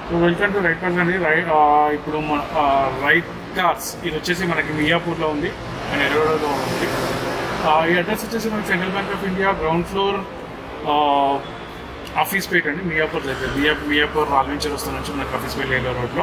so welcome to right cars అండి right ఇప్పుడు మన రైట్ కార్స్ ఇది వచ్చేసి మనకి మియాపూర్లో ఉంది అండ్ ఎర్రగడలో ఉంది ఆ, ఈ అడ్రస్ వచ్చేసి మనకి central bank of India ground floor office పేట్ అండి మియాపూర్ దగ్గర మియా మియాపూర్ రాల్వెంచర్ వస్తున్న నుంచి మనకి ఆఫీస్ పేట్ ఏరియా రోడ్లో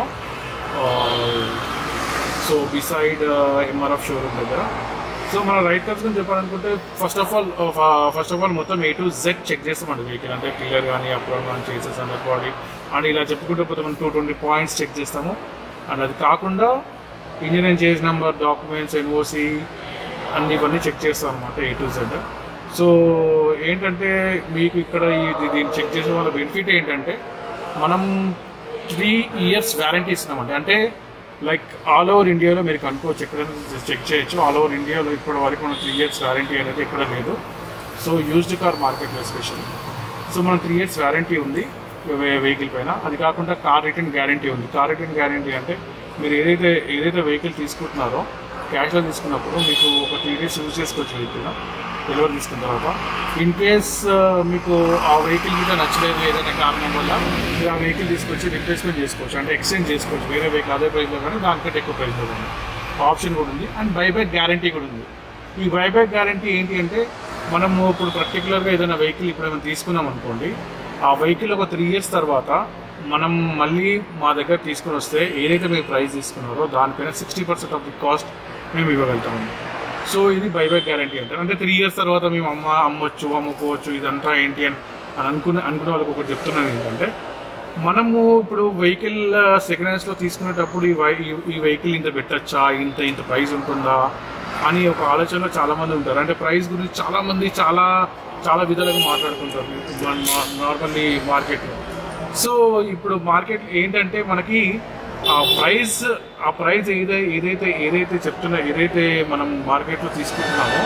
సో బిసైడ్ ఎంఆర్ఎఫ్ షోరూమ్ దగ్గర సో మన రైట్ కార్స్ గురించి చెప్పాలనుకుంటే first of all first of all మొత్తం ఏ టు జెడ్ చెక్ చేస్తామండి వెహికల్ అంటే క్లియర్ కానీ అప్లోడ్ కానీ చేసేసి అండర్ బాడీ అండ్ ఇలా చెప్పుకుంటూ పోతే మనం టూ ట్వంటీ పాయింట్స్ చెక్ చేస్తాము అండ్ అది కాకుండా ఇంజనీరింగ్ చేసిన నెంబర్ డాక్యుమెంట్స్ ఎన్ఓసి అన్ని ఇవన్నీ చెక్ చేస్తాం అనమాట ఏ టు జెడ్ సో ఏంటంటే మీకు ఇక్కడ ఇది దీన్ని చెక్ చేసే వాళ్ళ బెనిఫిట్ ఏంటంటే మనం త్రీ ఇయర్స్ వ్యారంటీ ఇస్తున్నామండి అంటే లైక్ ఆల్ ఓవర్ ఇండియాలో మీరు కనుక్కోవచ్చు ఎక్కడ చెక్ చేయొచ్చు ఆల్ ఓవర్ ఇండియాలో ఇప్పటి వరకు మన త్రీ ఇయర్స్ వ్యారంటీ అనేది ఎక్కడ లేదు సో యూజ్డ్ కార్ మార్కెట్లో ఎస్పెషల్ సో మన త్రీ ఇయర్స్ వ్యారంటీ ఉంది వెహికల్ పైన అది కాకుండా కార్ రిటర్న్ గ్యారంటీ ఉంది కార్ రిటర్న్ గ్యారంటీ అంటే మీరు ఏదైతే ఏదైతే వెహికల్ తీసుకుంటున్నారో క్యాష్లో తీసుకున్నప్పుడు మీకు ఒక త్రీ డేస్ యూజ్ చేసుకోవచ్చు వెహికల్ డెలివరీ తీసుకున్న తర్వాత ఇన్ కేస్ మీకు ఆ వెహికల్ మీద నచ్చలేదు ఏదైనా కారణం వల్ల మీరు ఆ వెహికల్ తీసుకొచ్చి రిప్లేస్మెంట్ చేసుకోవచ్చు అంటే ఎక్స్చేంజ్ చేసుకోవచ్చు వేరే వెహికల్ అదే ప్రైస్లో కానీ దానికంటే ఎక్కువ ప్రైస్లో కానీ ఆప్షన్ కూడా ఉంది అండ్ బైబ్యాక్ గ్యారంటీ కూడా ఉంది ఈ బైబ్యాక్ గ్యారంటీ ఏంటి అంటే మనము ఇప్పుడు పర్టికులర్గా ఏదైనా వెహికల్ ఇప్పుడు ఏమైనా తీసుకున్నాం అనుకోండి ఆ వెహికల్ ఒక త్రీ ఇయర్స్ తర్వాత మనం మళ్ళీ మా దగ్గర తీసుకుని వస్తే ఏదైతే మీరు ప్రైస్ తీసుకున్నారో దానిపైన sixty percent of the cost మేము ఇవ్వగలుగుతాము సో ఇది బైబ్యాక్ గ్యారంటీ అంటారు అంటే త్రీ ఇయర్స్ తర్వాత మేము అమ్మ అమ్మొచ్చు అమ్ముకోవచ్చు ఇదంతా ఏంటి అని అని అనుకునే అనుకునే వాళ్ళకి ఒకటి చెప్తున్నాను ఏంటంటే మనము ఇప్పుడు వెహికల్ సెకండ్ హ్యాండ్స్లో తీసుకునేటప్పుడు ఈ వై- ఈ- ఈ వెహికల్ ఇంత పెట్టచ్చా ఇంత ఇంత ప్రైస్ ఉంటుందా అని ఒక ఆలోచనలో చాలా మంది ఉంటారు అంటే ప్రైస్ గురించి చాలా మంది చాలా చాలా విధాలుగా మాట్లాడుకుంటారు నార్మల్లీ మార్కెట్లో సో ఇప్పుడు మార్కెట్ ఏంటంటే మనకి ఆ ప్రైస్ ఆ ప్రైస్ ఏదై ఏదైతే ఏదైతే చెప్తున్నా ఏదైతే మనం మార్కెట్లో తీసుకుంటున్నామో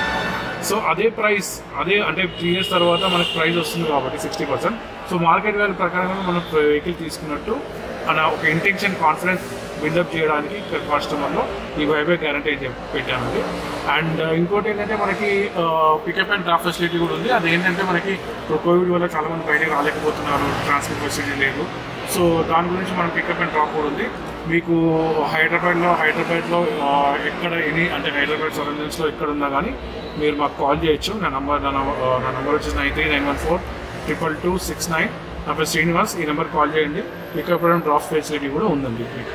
సో అదే ప్రైస్ అదే అంటే త్రీ ఇయర్స్ తర్వాత మనకి ప్రైస్ వస్తుంది కాబట్టి sixty percent so market value ప్రకారంగా మనం వెహికల్ తీసుకున్నట్టు అన్న ఒక ఇంటెన్షన్ కాన్ఫిడెన్స్ బిల్డప్ చేయడానికి కస్టమర్లో ఈ వైబే గ్యారంటీ పెట్టామండి అండ్ ఇంకోటి ఏంటంటే మనకి పికప్ అండ్ డ్రాప్ ఫెసిలిటీ కూడా ఉంది అది ఏంటంటే మనకి ఇప్పుడు కోవిడ్ వల్ల చాలా మంది బయటకు రాలేకపోతున్నారు ట్రాన్స్పోర్ట్ ఫెసిలిటీ లేదు సో దాని గురించి మనం పికప్ అండ్ డ్రాప్ కూడా ఉంది మీకు హైదరాబాద్లో హైదరాబాద్లో ఆ, ఎక్కడ ఎనీ అంటే హైదరాబాద్ సరౌండింగ్స్లో ఎక్కడ ఉన్నా కానీ మీరు మాకు కాల్ చేయొచ్చు నా నంబర్ నా నంబర్ ఆ, నా నంబర్ వచ్చేసి nine three nine one four triple two six nine నా పేరు శ్రీనివాస్ ఈ నెంబర్ కాల్ చేయండి పికప్ అండ్ డ్రాప్ ఫెసిలిటీ కూడా ఉందండి మీకు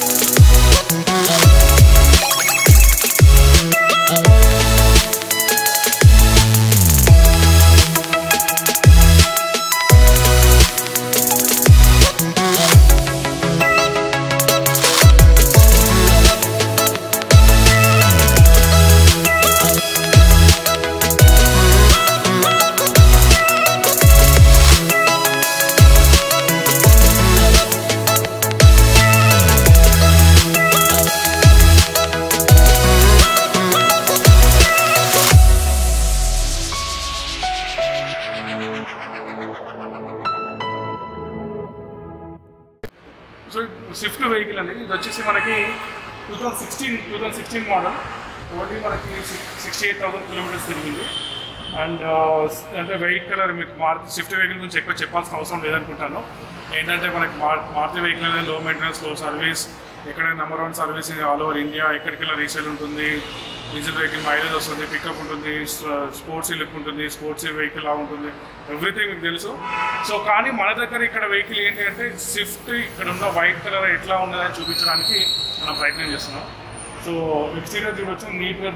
సో స్విఫ్ట్ వెహికల్ అనేది ఇది వచ్చేసి మనకి two thousand sixteen two thousand sixteen model only మనకి సిక్స్టీ ఎయిట్ థౌసండ్ కిలోమీటర్స్ తిరిగింది అండ్ అంటే వెహికల్ కలర్ మీకు మారుతి స్విఫ్ట్ వెహికల్ గురించి ఎక్కువ చెప్పాల్సిన అవసరం లేదనుకుంటాను ఏంటంటే మనకి మార్ మారుతి వెహికల్ అనేది లో మెయింటెనెన్స్ లో సర్వీస్ ఎక్కడైనా number one service all over India ఎక్కడికి రీసేల్ ఉంటుంది డీజిల్ వెహికల్ మైలేజ్ వస్తుంది పికప్ ఉంటుంది స్పోర్ట్స్ లుక్ ఉంటుంది స్పోర్ట్స్ వెహికల్ లా ఉంటుంది ఎవ్రీథింగ్ మీకు తెలుసు సో కానీ మన దగ్గర ఇక్కడ వెహికల్ ఏంటి అంటే స్విఫ్ట్ ఇక్కడ ఉన్న వైట్ కలర్ ఎట్లా ఉన్నదని చూపించడానికి మనం ప్రయత్నం చేస్తున్నాం సో ఎక్స్టీరియర్ చూడొచ్చు నీట్గా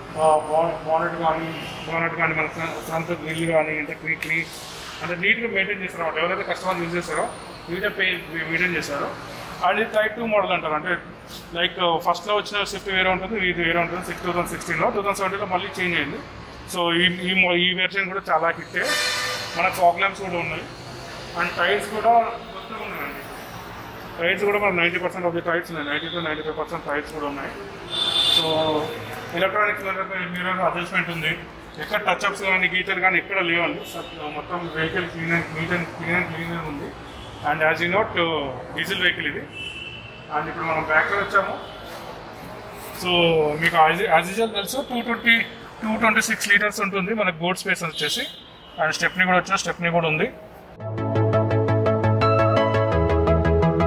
బానెట్ కానీ బానెట్ కానీ మన ఫ్రంట్ గ్రిల్ కానీ అంటే క్లీన్ క్లీన్ అంటే నీట్గా మెయింటైన్ చేస్తారు అన్నమాట ఎవరైతే కస్టమర్ యూజ్ చేస్తారో నీట్గా పే మెయింటైన్ చేస్తారో అది టైప్ టూ మోడల్ అంటారు అంటే లైక్ ఫస్ట్లో వచ్చిన షిఫ్ట్ వేరే ఉంటుంది ఇది వేరే ఉంటుంది సిక్స్ టూ థౌసండ్ సిక్స్టీన్లో టూ థౌసండ్ సెవెంటీన్లో మళ్ళీ చేంజ్ అయింది సో ఈ ఈ mo- ఈ వెర్షన్ కూడా చాలా హిట్టే మన ఫాగ్ ల్యాంప్స్ కూడా ఉన్నాయి అండ్ టైర్స్ కూడా మొత్తం ఉన్నాయండి టైర్స్ కూడా మనకు ninety percent of the tyres ఉన్నాయి ninety to ninety five percent tyres కూడా ఉన్నాయి సో ఎలక్ట్రానిక్ మిర్రర్ అడ్జస్ట్మెంట్ ఉంది ఎక్కడ టచ్అప్స్ కానీ గీతలు కానీ ఎక్కడ లేవండి స- మొత్తం vehicle clean and clean and clean and clean ఉంది and as you note diesel vehicle ఇది అండ్ ఇప్పుడు మనం బ్యాక్ వచ్చాము సో మీకు యాజ్ యూజువల్ తెలుసు two twenty two twenty six litres ఉంటుంది మనకు బోర్డ్ స్పేస్ వచ్చేసి అండ్ స్టెప్ని కూడా వచ్చిన స్టెప్ని కూడా ఉంది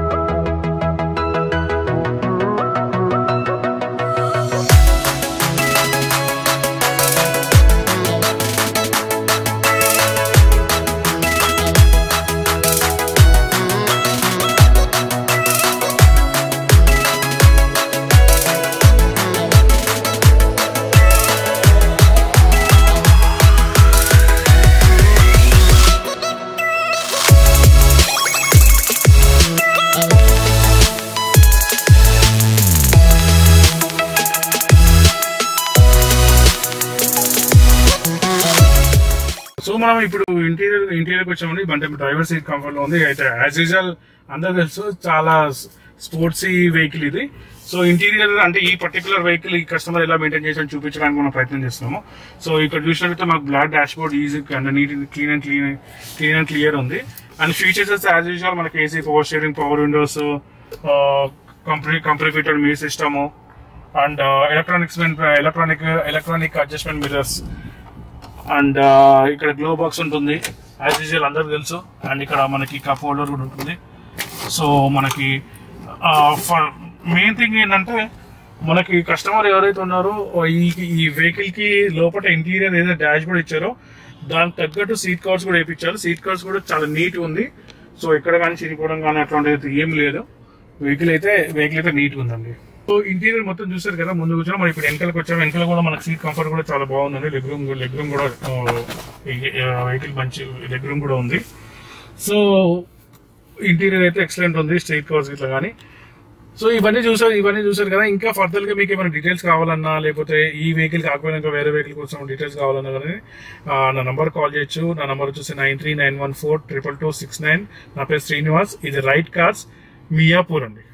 మనం ఇప్పుడు ఇంటీరియర్ ఇంటీరియర్ వచ్చామని అంటే డ్రైవర్ సీట్ కంఫర్ట్ లో ఉంది అయితే యాజ్ యూజువల్ అందరూ తెలుసు చాలా స్పోర్ట్సీ వెహికల్ ఇది సో ఇంటీరియర్ అంటే ఈ పర్టికులర్ వెహికల్ ఈ కస్టమర్ ఎలా మెయింటైన్ చేసి చూపించడానికి మనం ప్రయత్నం చేస్తున్నాము సో ఇక్కడ చూసినట్లయితే మాకు black dashboard easy and neat clean and clean clean and clear ఉంది అండ్ ఫీచర్స్ యాజ్ యూజువల్ మనకి AC power steering power windows company company fitted మీ system and electronics electronic electronic adjustment mirrors and ఇక్కడ glove box ఉంటుంది as usual అందరికి తెలుసు and ఇక్కడ మనకి cup holder కూడా ఉంటుంది సో మనకి మెయిన్ థింగ్ ఏంటంటే మనకి కస్టమర్ ఎవరైతే ఉన్నారో ఈ ఈ వెహికల్ కి లోపల ఇంటీరియర్ ఏదైతే డాష్ కూడా ఇచ్చారో దానికి తగ్గట్టు సీట్ కవర్స్ కూడా వేయించారు సీట్ కవర్స్ కూడా చాలా నీట్ ఉంది సో ఇక్కడ కానీ చిరిగిపోవడం కానీ అట్లాంటిది ఏం లేదు వెహికల్ అయితే వెహికల్ అయితే నీట్ ఉందండి సో ఇంటీరియర్ మొత్తం చూసారు కదా ముందు కూర్చొని మనం ఇప్పుడు వెనకలకు వచ్చాము వెనకాల కూడా మనకి సీట్ కంఫర్ట్ కూడా చాలా బాగుందండి లెగ్ రూమ్ లెగ్ రూమ్ కూడా వెహికల్ మంచి లెగ్ రూమ్ కూడా ఉంది సో ఇంటీరియర్ అయితే ఎక్సలెంట్ ఉంది స్ట్రైట్ కవర్స్ ఇట్లా కానీ సో ఇవన్నీ చూసారు ఇవన్నీ చూసారు కదా ఇంకా ఫర్దర్ గా మీకు ఏమైనా డీటెయిల్స్ కావాలన్నా లేకపోతే ఈ వెహికల్ కాకపోయినా ఇంకా వేరే వెహికల్ కోసం డీటెయిల్స్ కావాలన్నా కానీ ఆ, నా నంబర్ కాల్ చేయొచ్చు నా నంబర్ వచ్చేసి nine three nine one four triple two six nine నా పేరు శ్రీనివాస్ ఇది రైట్ కార్స్ మియాపూర్ అండి